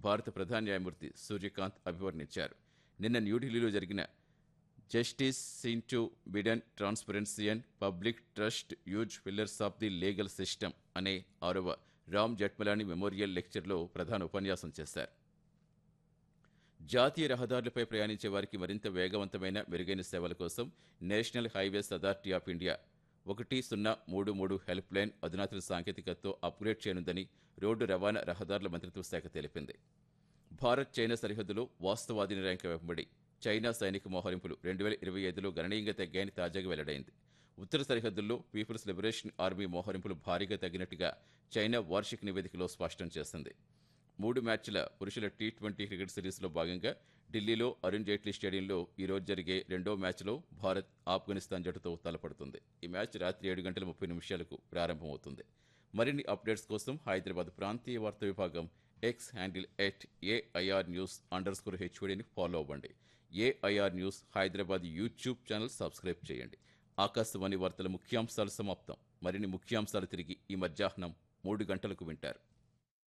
భారత ప్రధాన న్యాయమూర్తి సూర్యకాంత్ అభివర్ణించారు నిన్న న్యూఢిల్లీలో జరిగిన జస్టిస్ సింటు బిడన్ transparency and public trust use pillars of the legal system అనే ఆరవ రామ్ జట్మలాని మెమోరియల్ లెక్చర్లో ప్రధాన ఉపన్యాసం చేశారు జాతీయ రహదారులపై ప్రయాణించే వారికి మరింత వేగవంతమైన మెరుగైన సేవల కోసం national highways authority of India ఒకటి సున్నా మూడు మూడు హెల్ప్ లైన్ అధునాతన సాంకేతికతతో అప్గ్రేడ్ చేయనుందని రోడ్డు రవాణా రహదారుల మంత్రిత్వ శాఖ తెలిపింది భారత్ చైనా సరిహద్దులో వాస్తవాది ర్యాంక్ వెంబడి చైనా సైనిక మోహరింపులు రెండు వేల ఇరవై ఐదులో గణనీయంగా తగ్గాయని తాజాగా వెల్లడైంది ఉత్తర సరిహద్దుల్లో పీపుల్స్ లిబరేషన్ ఆర్మీ మోహరింపులు భారీగా తగ్గినట్టుగా చైనా వార్షిక నివేదికలో స్పష్టం చేసింది మూడు మ్యాచ్ల పురుషుల టీ ట్వంటీ క్రికెట్ సిరీస్లో భాగంగా ఢిల్లీలో అరుణ్ జైట్లీ స్టేడియంలో ఈ రోజు జరిగే రెండో మ్యాచ్లో భారత్ ఆఫ్ఘనిస్తాన్ జట్టుతో తలపడుతుంది ఈ మ్యాచ్ రాత్రి ఏడు గంటల ముప్పై నిమిషాలకు ప్రారంభమవుతుంది మరిన్ని అప్డేట్స్ కోసం హైదరాబాద్ ప్రాంతీయ వార్తా విభాగం X handle at AIR news underscore స్కోర్ హెచ్ఓడిని ఫాలో అవ్వండి AIR news Hyderabad YouTube channel subscribe చేయండి ఆకాశవాణి వార్తల ముఖ్యాంశాలు సమాప్తం మరిన్ని ముఖ్యాంశాలు తిరిగి ఈ మధ్యాహ్నం మూడు గంటలకు వింటారు